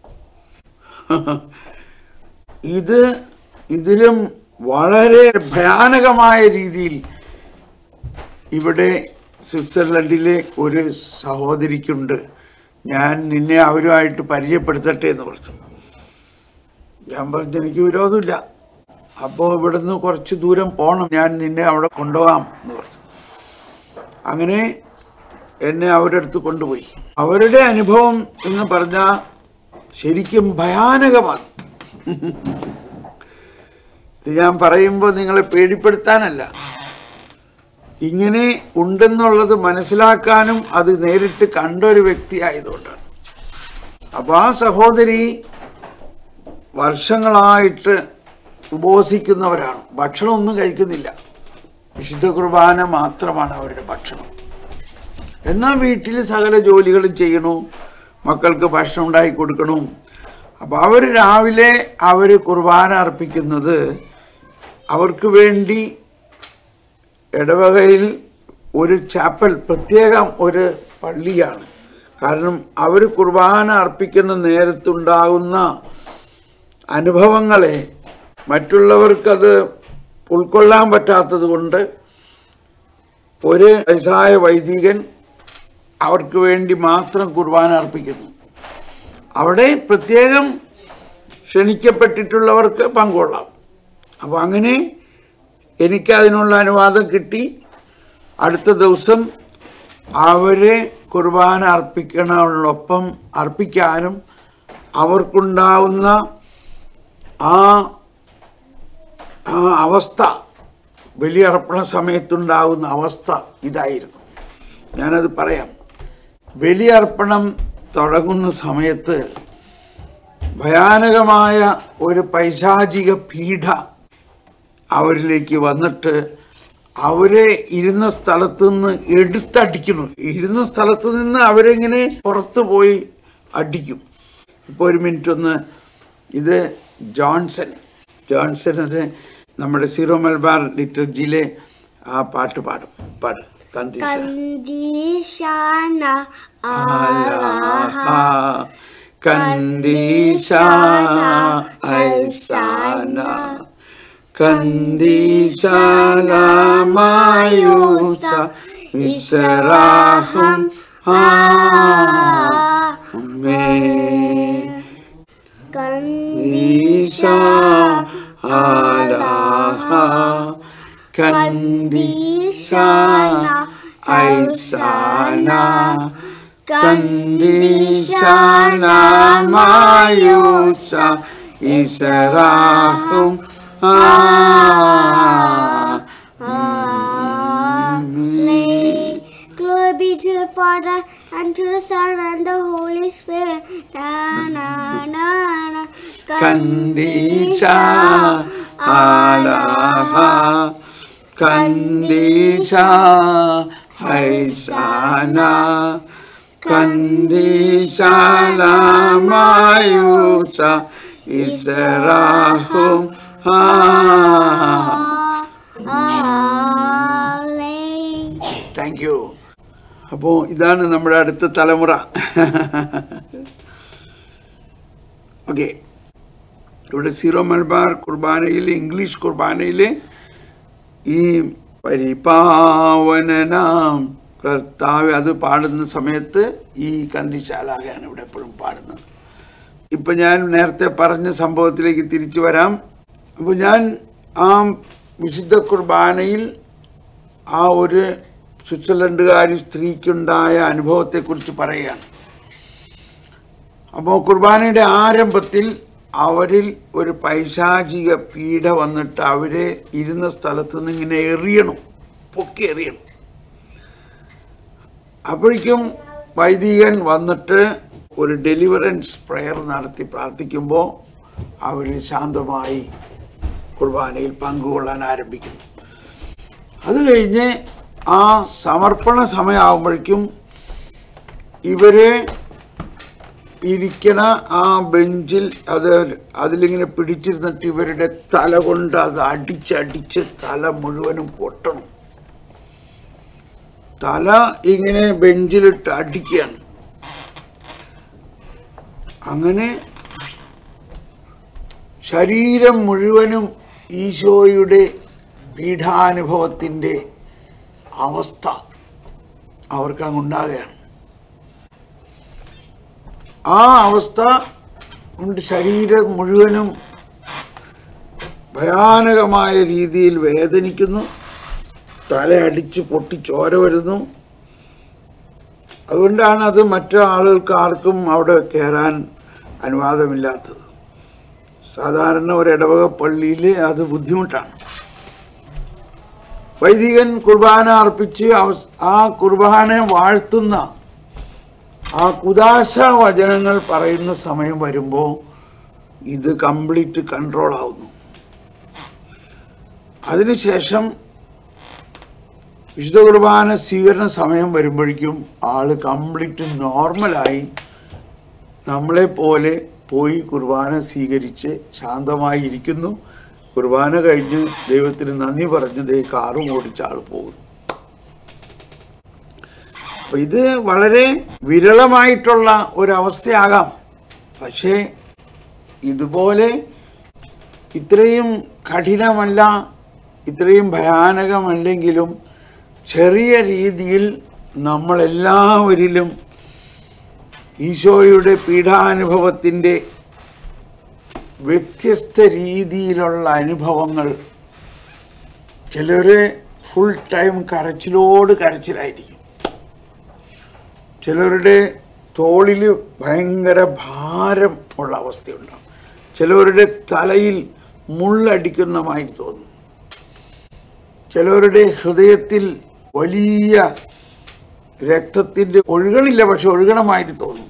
ഇത് ഇതിലും വളരെ ഭയാനകമായ രീതിയിൽ ഇവിടെ സ്വിറ്റ്സർലൻഡിലെ ഒരു സഹോദരിക്കുണ്ട് ഞാൻ നിന്നെ അവരുമായിട്ട് പരിചയപ്പെടുത്തട്ടെ എന്ന് പറഞ്ഞു ഞാൻ പറഞ്ഞു എനിക്ക് വിരോധമില്ല അപ്പോൾ ഇവിടുന്ന് കുറച്ച് ദൂരം പോകണം ഞാൻ നിന്നെ അവിടെ കൊണ്ടുപോകാം എന്ന് പറഞ്ഞു അങ്ങനെ എന്നെ അവരുടെ അടുത്ത് കൊണ്ടുപോയി അവരുടെ അനുഭവം എന്ന് പറഞ്ഞാൽ ശരിക്കും ഭയാനകമാണ് ഇത് ഞാൻ പറയുമ്പോൾ നിങ്ങളെ പേടിപ്പെടുത്താനല്ല ഇങ്ങനെ ഉണ്ടെന്നുള്ളത് മനസ്സിലാക്കാനും അത് നേരിട്ട് കണ്ട ഒരു വ്യക്തി ആയതുകൊണ്ടാണ് അപ്പോൾ ആ സഹോദരി വർഷങ്ങളായിട്ട് ഉപവസിക്കുന്നവരാണ് ഭക്ഷണമൊന്നും കഴിക്കുന്നില്ല വിശുദ്ധ കുർബാന മാത്രമാണ് അവരുടെ ഭക്ഷണം എന്നാൽ വീട്ടിൽ സകല ജോലികളും ചെയ്യണു മക്കൾക്ക് ഭക്ഷണം ഉണ്ടാക്കി കൊടുക്കണു അപ്പോൾ അവർ രാവിലെ അവർ കുർബാന അർപ്പിക്കുന്നത് അവർക്ക് വേണ്ടി ഇടവകയിൽ ഒരു ചാപ്പൽ പ്രത്യേകം ഒരു പള്ളിയാണ് കാരണം അവർ കുർബാന അർപ്പിക്കുന്ന നേരത്തുണ്ടാകുന്ന അനുഭവങ്ങളെ മറ്റുള്ളവർക്കത് ഉൾക്കൊള്ളാൻ പറ്റാത്തത് കൊണ്ട് ഒരു വയസ്സായ വൈദികൻ അവർക്ക് വേണ്ടി മാത്രം കുർബാന അർപ്പിക്കുന്നു അവിടെ പ്രത്യേകം ക്ഷണിക്കപ്പെട്ടിട്ടുള്ളവർക്ക് പങ്കുകൊള്ളാം അപ്പോൾ അങ്ങനെ എനിക്ക് അതിനുള്ള അനുവാദം കിട്ടി അടുത്ത ദിവസം അവരെ കുർബാന അർപ്പിക്കണോടൊപ്പം അർപ്പിക്കാനും അവർക്കുണ്ടാവുന്ന ആ ആ അവസ്ഥ ബലിയർപ്പണ സമയത്തുണ്ടാകുന്ന അവസ്ഥ ഇതായിരുന്നു ഞാനത് പറയാം ബലിയർപ്പണം തുടങ്ങുന്ന സമയത്ത് ഭയാനകമായ ഒരു പൈശാചിക പീഡ അവരിലേക്ക് വന്നിട്ട് അവരെ ഇരുന്ന സ്ഥലത്ത് നിന്ന് എടുത്തടിക്കുന്നു ഇരുന്ന സ്ഥലത്ത് നിന്ന് അവരെങ്ങനെ പുറത്തു പോയി അടിക്കും ഇപ്പോൾ ഒരു മിനിറ്റ് ഒന്ന് ഇത് ജോൺസൺ ജോൺസൺ ഒരു നമ്മുടെ സീറോ മലബാർ ലിറ്റർജിയിലെ ആ പാട്ട് പാടും പാട് കണ്ടീഷ Kandishana ആലാഹ. alaha Kandisha Aisana Kandishala Mayusa Israhum Amen Kandisha Alaha Kandisha Aisana Kandishala Mayusa Israhum Amen. Glory be to the Father, and to the Son, and the Holy Spirit. Na, na, na, na. Kandisha Alaha Kandisha Haisana Kandisha Lamayusa Israhum Amen. Thank you അപ്പോൾ ഇതാണ് നമ്മുടെ അടുത്ത തലമുറ okay ഇവിടെ zero Malabar കുർബാനയിൽ English കുർബാനയിൽ ഈ പരിപാവനനാം കർത്താവ് അത് പാടുന്ന സമയത്ത് ഈ കന്തിശാലാകയാണ് ഇവിടെ എപ്പോഴും പാടുന്നത് ഇപ്പം ഞാൻ നേരത്തെ പറഞ്ഞ സംഭവത്തിലേക്ക് തിരിച്ചു വരാം അപ്പോൾ ഞാൻ ആ വിശുദ്ധ കുർബാനയിൽ ആ ഒരു സ്വിറ്റ്സർലൻഡുകാരി സ്ത്രീക്കുണ്ടായ അനുഭവത്തെക്കുറിച്ച് പറയുകയാണ് അപ്പോൾ കുർബാനയുടെ ആരംഭത്തിൽ അവരിൽ ഒരു പൈശാചിക പീഡ വന്നിട്ട് അവരെ ഇരുന്ന സ്ഥലത്ത് നിന്ന് ഇങ്ങനെ എറിയണം പൊക്കി എറിയണം അപ്പോഴേക്കും വൈദികൻ വന്നിട്ട് ഒരു ഡെലിവറൻസ് പ്രെയർ നടത്തി പ്രാർത്ഥിക്കുമ്പോൾ അവർ ശാന്തമായി കുർബാനയിൽ പങ്കുകൊള്ളാൻ ആരംഭിക്കുന്നു അത് കഴിഞ്ഞ് ആ സമർപ്പണ സമയമാകുമ്പോഴേക്കും ഇവരെ ഇരിക്കണ ആ ബെഞ്ചിൽ അത് അതിലിങ്ങനെ പിടിച്ചിരുന്നിട്ട് ഇവരുടെ തല കൊണ്ട് അത് അടിച്ചടിച്ച് തല മുഴുവനും പൊട്ടണം തല ഇങ്ങനെ ബെഞ്ചിലിട്ട് അടിക്കുകയാണ് അങ്ങനെ ശരീരം മുഴുവനും ഈശോയുടെ പീഠാനുഭവത്തിൻ്റെ അവസ്ഥ അവർക്ക് അങ്ങുണ്ടാകുകയാണ് ആ അവസ്ഥ കൊണ്ട് ശരീരം മുഴുവനും ഭയാനകമായ രീതിയിൽ വേദനിക്കുന്നു തലയടിച്ച് പൊട്ടി ചോര വരുന്നു അതുകൊണ്ടാണ് അത് മറ്റു ആളുകൾക്ക് ആർക്കും അവിടെ കയറാൻ അനുവാദമില്ലാത്തത് സാധാരണ ഒരു ഇടവക പള്ളിയിൽ അത് ബുദ്ധിമുട്ടാണ് വൈദികൻ കുർബാന അർപ്പിച്ച് അവസ് ആ കുർബാന വാഴ്ത്തുന്ന ആ കുദാശ വചനങ്ങൾ പറയുന്ന സമയം വരുമ്പോൾ ഇത് കംപ്ലീറ്റ് കൺട്രോൾ ആവുന്നു അതിനുശേഷം വിശുദ്ധ കുർബാന സ്വീകരണ സമയം വരുമ്പോഴേക്കും ആള് കംപ്ലീറ്റ് നോർമലായി നമ്മളെ പോലെ പോയി കുർബാന സ്വീകരിച്ച് ശാന്തമായി ഇരിക്കുന്നു കുർബാന കഴിഞ്ഞ് ദൈവത്തിന് നന്ദി പറഞ്ഞ് ദൈവ കാറും ഓടിച്ച ആൾ പോകുന്നു അപ്പൊ ഇത് വളരെ വിരളമായിട്ടുള്ള ഒരവസ്ഥയാകാം പക്ഷേ ഇതുപോലെ ഇത്രയും കഠിനമല്ല ഇത്രയും ഭയാനകമല്ലെങ്കിലും ചെറിയ രീതിയിൽ നമ്മളെല്ലാവരിലും ഈശോയുടെ പീഠാനുഭവത്തിൻ്റെ വ്യത്യസ്ത രീതിയിലുള്ള അനുഭവങ്ങൾ ചിലർ ഫുൾ ടൈം കരച്ചിലോട് കരച്ചിലായിരിക്കും ചിലരുടെ തോളിൽ ഭയങ്കര ഭാരം ഉള്ള അവസ്ഥയുണ്ടാവും ചിലവരുടെ തലയിൽ മുള്ളടിക്കുന്ന മാതിരി തോന്നും ചിലവരുടെ ഹൃദയത്തിൽ വലിയ രക്തത്തിൻ്റെ ഒഴുകണില്ല പക്ഷെ ഒഴുകണമായിട്ട് തോന്നും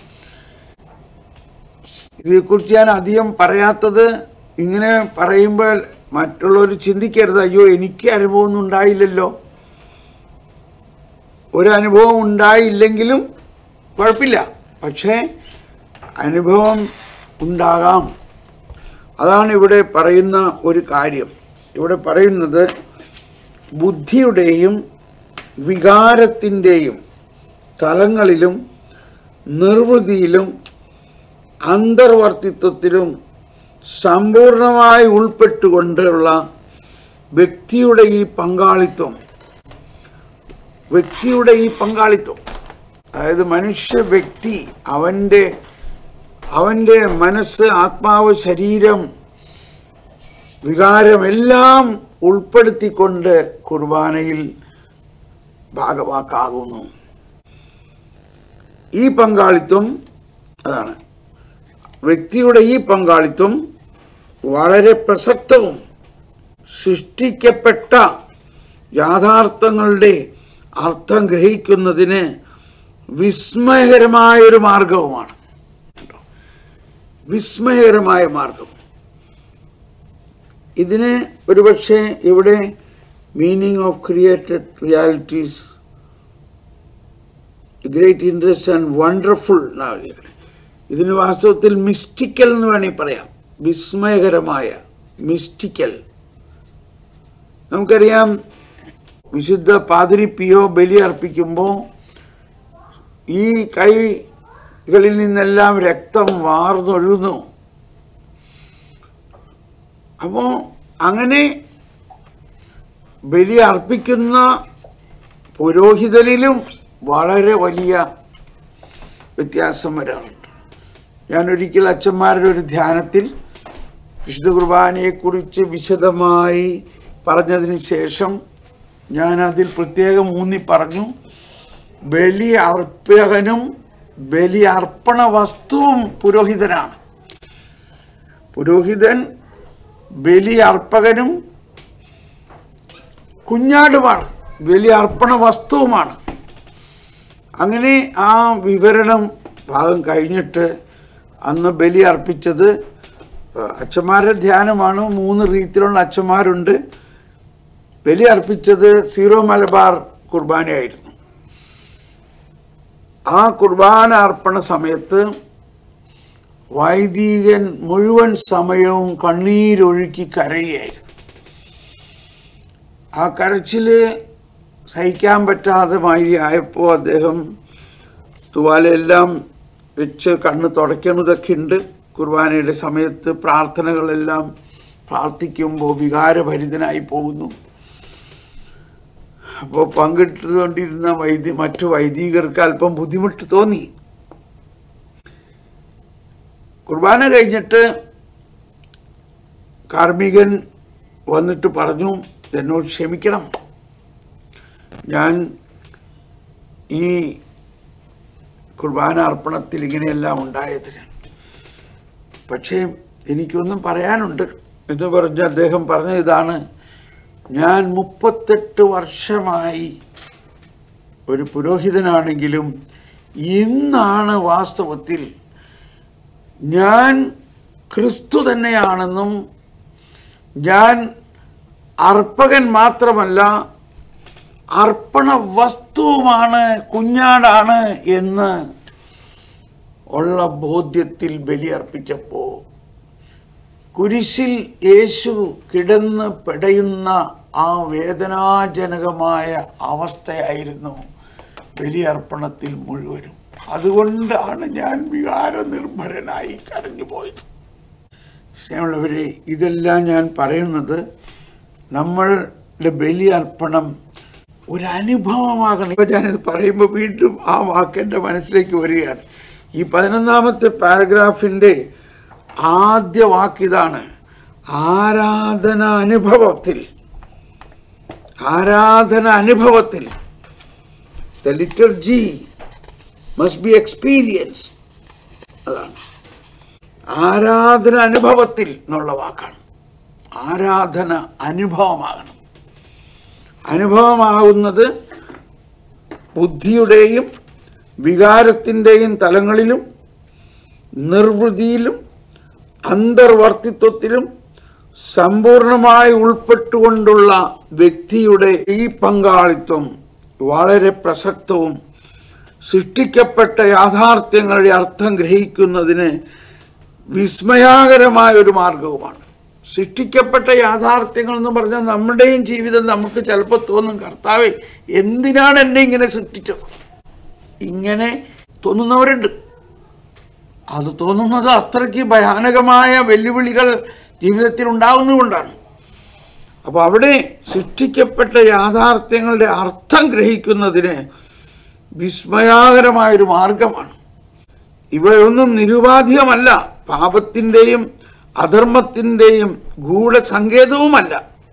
ഇതേക്കുറിച്ച് ഞാൻ അധികം പറയാത്തത് ഇങ്ങനെ പറയുമ്പോൾ മറ്റുള്ളവർ ചിന്തിക്കരുത് അയ്യോ എനിക്ക് അനുഭവമൊന്നും ഉണ്ടായില്ലല്ലോ ഒരു അനുഭവം ഉണ്ടായില്ലെങ്കിലും കുഴപ്പമില്ല പക്ഷേ അനുഭവം ഉണ്ടാകാം അതാണ് ഇവിടെ പറയുന്ന ഒരു കാര്യം ഇവിടെ പറയുന്നത് ബുദ്ധിയുടെയും വികാരത്തിൻ്റെയും തലങ്ങളിലും നിർവൃതിയിലും അന്തർവർത്തിത്വത്തിലും സമ്പൂർണമായി ഉൾപ്പെട്ടുകൊണ്ടുള്ള വ്യക്തിയുടെ ഈ പങ്കാളിത്തം വ്യക്തിയുടെ ഈ പങ്കാളിത്തം അതായത് മനുഷ്യ വ്യക്തി അവൻ്റെ അവൻ്റെ മനസ്സ് ആത്മാവ് ശരീരം വികാരമെല്ലാം ഉൾപ്പെടുത്തിക്കൊണ്ട് കുർബാനയിൽ ഭാഗവാക്കാകുന്നു ഈ പങ്കാളിത്തം അതാണ് വ്യക്തിയുടെ ഈ പങ്കാളിത്തം വളരെ പ്രസക്തവും സൃഷ്ടിക്കപ്പെട്ട യാഥാർത്ഥങ്ങളുടെ അർത്ഥം ഗ്രഹിക്കുന്നതിന് വിസ്മയകരമായൊരു മാർഗവുമാണ് വിസ്മയകരമായ മാർഗം ഇതിന് ഒരുപക്ഷെ ഇവിടെ meaning of created realities great interest and wonderful എന്നാണ് ഇതിന് വാസ്തവത്തിൽ മിസ്റ്റിക്കൽ എന്ന് വേണമെങ്കിൽ പറയാം വിസ്മയകരമായ മിസ്റ്റിക്കൽ നമുക്കറിയാം വിശുദ്ധ പാതിരി പിയോ ബലി അർപ്പിക്കുമ്പോൾ ഈ കൈകളിൽ നിന്നെല്ലാം രക്തം വാർന്നൊഴുകുന്നു അപ്പോൾ അങ്ങനെ ബലി അർപ്പിക്കുന്ന പുരോഹിതനിലും വളരെ വലിയ വ്യത്യാസം വരാറുണ്ട് ഞാനൊരിക്കൽ അച്ഛന്മാരുടെ ഒരു ധ്യാനത്തിൽ വിശുദ്ധ കുർബാനയെക്കുറിച്ച് വിശദമായി പറഞ്ഞതിന് ശേഷം ഞാൻ അതിൽ പ്രത്യേകം ഊന്നി പറഞ്ഞു ബലി അർപ്പകനും ബലി അർപ്പണ വസ്തുവും പുരോഹിതനാണ് പുരോഹിതൻ ബലി അർപ്പകനും കുഞ്ഞാടുമാണ് ബലി അർപ്പണ വസ്തുവുമാണ് അങ്ങനെ ആ വിവരണം ഭാഗം കഴിഞ്ഞിട്ട് അന്ന് ബലി അർപ്പിച്ചത് അച്ഛന്മാരുടെ ധ്യാനമാണ് മൂന്ന് രീതിയിലുള്ള അച്ഛന്മാരുണ്ട് ബലി അർപ്പിച്ചത് സീറോ മലബാർ കുർബാനയായിരുന്നു ആ കുർബാന അർപ്പണ സമയത്ത് വൈദികൻ മുഴുവൻ സമയവും കണ്ണീരൊഴുക്കി കരയുകയായിരുന്നു ആ കരച്ചില് സഹിക്കാൻ പറ്റാതെ മാതിരി ആയപ്പോൾ അദ്ദേഹം തുവാലെല്ലാം വെച്ച് കണ്ണ് തുടയ്ക്കുന്നതൊക്കെ ഉണ്ട് കുർബാനയുടെ സമയത്ത് പ്രാർത്ഥനകളെല്ലാം പ്രാർത്ഥിക്കുമ്പോൾ വികാരഭരിതനായി പോകുന്നു അപ്പോൾ പങ്കിട്ടുകൊണ്ടിരുന്ന വൈദ്യ മറ്റു വൈദികർക്ക് അല്പം ബുദ്ധിമുട്ട് തോന്നി കുർബാന കഴിഞ്ഞിട്ട് കാർമികൻ വന്നിട്ട് പറഞ്ഞു എന്നോട് ക്ഷമിക്കണം ഞാൻ ഈ കുർബാന അർപ്പണത്തിൽ ഇങ്ങനെയെല്ലാം ഉണ്ടായതിന് പക്ഷേ എനിക്കൊന്നും പറയാനുണ്ട് എന്ന് പറഞ്ഞ് അദ്ദേഹം പറഞ്ഞ ഇതാണ് ഞാൻ മുപ്പത്തെട്ട് വർഷമായി ഒരു പുരോഹിതനാണെങ്കിലും ഇന്നാണ് വാസ്തവത്തിൽ ഞാൻ ക്രിസ്തു തന്നെയാണെന്നും ഞാൻ അർപ്പകൻ മാത്രമല്ല അർപ്പണ വസ്തുവുമാണ് കുഞ്ഞാടാണ് എന്ന് ഉള്ള ബോധ്യത്തിൽ ബലിയർപ്പിച്ചപ്പോൾ കുരിശിൽ യേശു കിടന്ന് പിടയുന്ന ആ വേദനാജനകമായ അവസ്ഥയായിരുന്നു ബലിയർപ്പണത്തിൽ മുഴുവനും അതുകൊണ്ടാണ് ഞാൻ വികാര നിർഭരനായി കരഞ്ഞു പോയത് സ്നേഹമുള്ളവരെ ഇതെല്ലാം ഞാൻ പറയുന്നത് നമ്മളുടെ ബലിയർപ്പണം ഒരു അനുഭവമാകണം ഇപ്പൊ ഞാനിത് പറയുമ്പോൾ വീണ്ടും ആ വാക്ക് എൻ്റെ മനസ്സിലേക്ക് വരികയാണ് ഈ പതിനൊന്നാമത്തെ പാരഗ്രാഫിൻ്റെ ആദ്യ വാക്കിതാണ് ആരാധന അനുഭവത്തിൽ ആരാധന അനുഭവത്തിൽ the liturgy must be experience അതാണ് ആരാധന അനുഭവത്തിൽ എന്നുള്ള വാക്കാണ് ആരാധന അനുഭവമാകണം അനുഭവമാകുന്നത് ബുദ്ധിയുടെയും വികാരത്തിൻ്റെയും തലങ്ങളിലും നിർവൃതിയിലും അന്തർവർത്തിത്വത്തിലും സമ്പൂർണമായി ഉൾപ്പെട്ടുകൊണ്ടുള്ള വ്യക്തിയുടെ ഈ പങ്കാളിത്തം വളരെ പ്രസക്തവും സൃഷ്ടിക്കപ്പെട്ട യാഥാർത്ഥ്യങ്ങളുടെ അർത്ഥം ഗ്രഹിക്കുന്നതിന് വിസ്മയാകരമായ ഒരു മാർഗവുമാണ് സൃഷ്ടിക്കപ്പെട്ട യാഥാർത്ഥ്യങ്ങൾ എന്ന് പറഞ്ഞാൽ നമ്മുടെയും ജീവിതം നമുക്ക് ചിലപ്പോൾ തോന്നും കർത്താവെ എന്തിനാണ് എന്നെ ഇങ്ങനെ സൃഷ്ടിച്ചത് ഇങ്ങനെ തോന്നുന്നവരുണ്ട് അത് തോന്നുന്നത് അത്രയ്ക്ക് ഭയാനകമായ വെല്ലുവിളികൾ ജീവിതത്തിൽ ഉണ്ടാകുന്നതുകൊണ്ടാണ് അപ്പോൾ അവിടെ സൃഷ്ടിക്കപ്പെട്ട യാഥാർത്ഥ്യങ്ങളുടെ അർത്ഥം ഗ്രഹിക്കുന്നതിന് വിസ്മയാകരമായൊരു മാർഗമാണ് ഇവയൊന്നും നിരുപാധികമല്ല പാപത്തിൻ്റെയും അധർമ്മത്തിൻ്റെയും ഗൂഢസങ്കേതവുമല്ല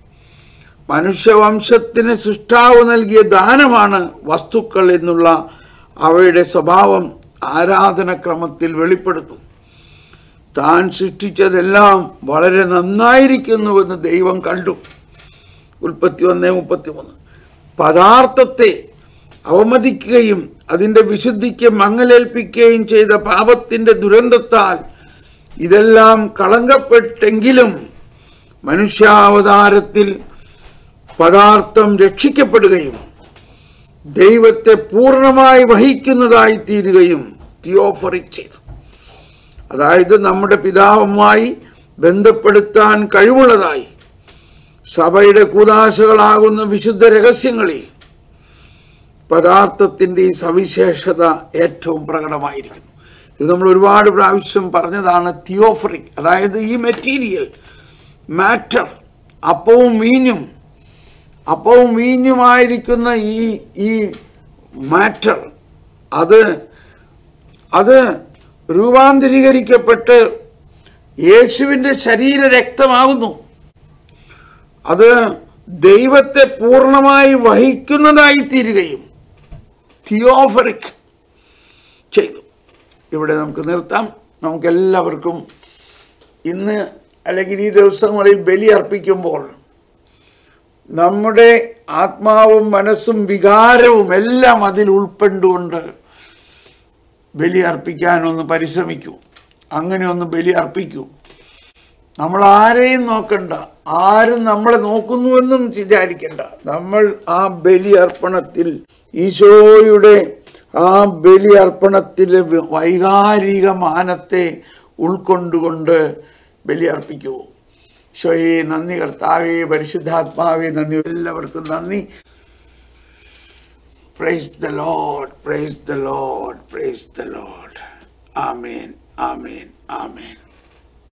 മനുഷ്യവംശത്തിന് സൃഷ്ടാവ് നൽകിയ ദാനമാണ് വസ്തുക്കൾ എന്നുള്ള അവയുടെ സ്വഭാവം ആരാധനക്രമത്തിൽ വെളിപ്പെടുത്തും താൻ സൃഷ്ടിച്ചതെല്ലാം വളരെ നന്നായിരിക്കുന്നുവെന്ന് ദൈവം കണ്ടു ഉൽപ്പത്തി ഒന്നേ മുപ്പത്തി മൂന്ന് പദാർത്ഥത്തെ അവമതിക്കുകയും അതിൻ്റെ വിശുദ്ധിക്ക് മങ്ങലേൽപ്പിക്കുകയും ചെയ്ത പാപത്തിൻ്റെ ദുരന്തത്താൽ ഇതെല്ലാം കളങ്കപ്പെട്ടെങ്കിലും മനുഷ്യാവതാരത്തിൽ പദാർത്ഥം രക്ഷിക്കപ്പെടുകയും ദൈവത്തെ പൂർണ്ണമായി വഹിക്കുന്നതായി തീരുകയും തിയോഫറിക് ചെയ്തു അതായത് നമ്മുടെ പിതാവുമായി ബന്ധപ്പെടുത്താൻ കഴിവുള്ളതായി സഭയുടെ കൂതാശകളാകുന്ന വിശുദ്ധ രഹസ്യങ്ങളിൽ പദാർത്ഥത്തിൻ്റെ ഈ സവിശേഷത ഏറ്റവും പ്രകടമായിരിക്കുന്നു ഇത് നമ്മൾ ഒരുപാട് പ്രാവശ്യം പറഞ്ഞതാണ് തിയോഫറിക് അതായത് ഈ മെറ്റീരിയൽ മാറ്റർ അപ്പവും വീഞ്ഞും അപ്പവും വീഞ്ഞുമായിരിക്കുന്ന ഈ ഈ മാറ്റർ അത് അത് രൂപാന്തരീകരിക്കപ്പെട്ട് യേശുവിൻ്റെ ശരീര രക്തമാകുന്നു അത് ദൈവത്തെ പൂർണ്ണമായി വഹിക്കുന്നതായി തീരുകയും തിയോഫറിക് ചെയ്തു ഇവിടെ നമുക്ക് നിർത്താം നമുക്കെല്ലാവർക്കും ഇന്ന് അല്ലെങ്കിൽ ഈ ദിവസങ്ങളിൽ ബലി അർപ്പിക്കുമ്പോൾ നമ്മുടെ ആത്മാവും മനസ്സും വികാരവും എല്ലാം അതിൽ ഉൾപ്പെട്ടുകൊണ്ട് ബലി അർപ്പിക്കാനൊന്ന് പരിശ്രമിക്കൂ അങ്ങനെ ഒന്ന് ബലി അർപ്പിക്കൂ നമ്മൾ ആരെയും നോക്കണ്ട ആരും നമ്മളെ നോക്കുന്നുവെന്നും വിചാരിക്കണ്ട നമ്മൾ ആ ബലി അർപ്പണത്തിൽ ഈശോയുടെ ആ ബലി അർപ്പണത്തിലെ വ- വൈകാരിക മാനത്തെ ഉൾക്കൊണ്ടുകൊണ്ട് ബലി അർപ്പിക്കൂ ഈശോയെ നന്ദി കർത്താവേ പരിശുദ്ധാത്മാവേ നന്ദി എല്ലാവർക്കും നന്ദി praise the lord praise the lord praise the lord amen amen amen